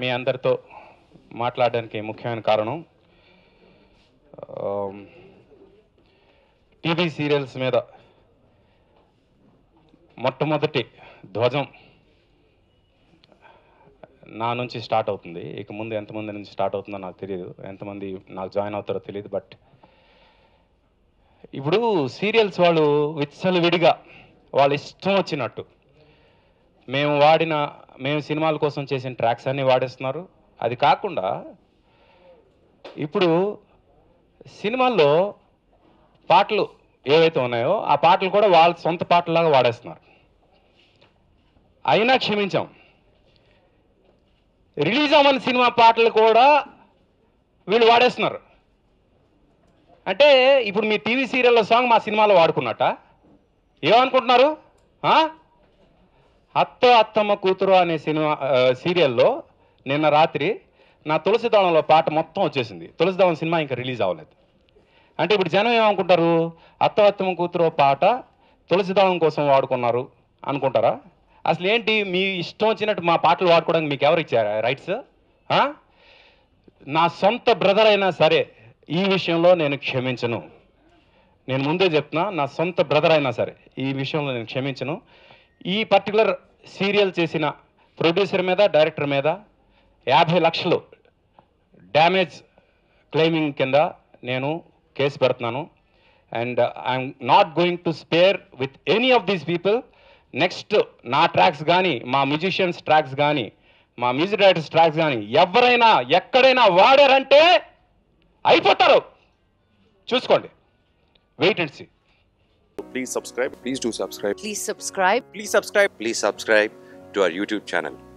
మీ అందరితో మాట్లాడడానికి ముఖ్యమైన కారణం టీవీ సీరియల్స్ మీద మొట్టమొదటి ధ్వజం నా నుంచి స్టార్ట్ అవుతుంది ఇక ముందు ఎంతమంది నుంచి స్టార్ట్ అవుతుందో నాకు తెలియదు ఎంతమంది నాకు జాయిన్ అవుతారో తెలియదు బట్ ఇప్పుడు సీరియల్స్ వాళ్ళు విచ్చలవిడిగా వాళ్ళ ఇష్టం వచ్చినట్టు మేము వాడిన మేము సినిమాల కోసం చేసిన ట్రాక్స్ అన్నీ వాడేస్తున్నారు అది కాకుండా ఇప్పుడు సినిమాల్లో పాటలు ఏవైతే ఉన్నాయో ఆ పాటలు కూడా వాళ్ళ సొంత పాటలాగా వాడేస్తున్నారు అయినా క్షమించాం రిలీజ్ అవ్వని సినిమా పాటలు కూడా వీళ్ళు వాడేస్తున్నారు అంటే ఇప్పుడు మీ టీవీ సీరియల్లో సాంగ్ మా సినిమాలో వాడుకున్నట్ట ఏమనుకుంటున్నారు ఆ? అత్త అత్తమ్మ కూతురు అనే సినిమా ఆ, సీరియల్లో నిన్న రాత్రి నా తులసిదళంలో పాట మొత్తం వచ్చేసింది తులసిదళం సినిమా ఇంకా రిలీజ్ అవ్వలేదు అంటే ఇప్పుడు జనం ఏమనుకుంటారు అత్త అత్తమ్మ కూతురు పాట తులసిదళం కోసం వాడుకున్నారు అనుకుంటారా అసలు ఏంటి మీ ఇష్టం వచ్చినట్టు మా పాటలు వాడుకోవడానికి మీకు ఎవరు ఇచ్చారా రైట్స్ నా సొంత బ్రదర్ అయినా సరే ఈ విషయంలో నేను క్షమించను నేను ముందే చెప్తున్నా నా సొంత బ్రదర్ అయినా సరే ఈ విషయంలో నేను క్షమించను ఈ పర్టికులర్ సీరియల్ చేసిన ప్రొడ్యూసర్ మీద డైరెక్టర్ మీద యాభై లక్షలు డ్యామేజ్ క్లెయిమింగ్ కింద నేను కేసు పెడుతున్నాను and I'm not going to spare with any of these people next నా ట్రాక్స్ కానీ మా మ్యూజిషియన్స్ ట్రాక్స్ కానీ మా మ్యూజిక్ డైరెక్టర్స్ ట్రాక్స్ కానీ ఎవరైనా ఎక్కడైనా వాడారంటే అయిపోతారు చూసుకోండి wait and see Please subscribe. Please do subscribe. Please subscribe. Please subscribe. Please subscribe to our YouTube channel.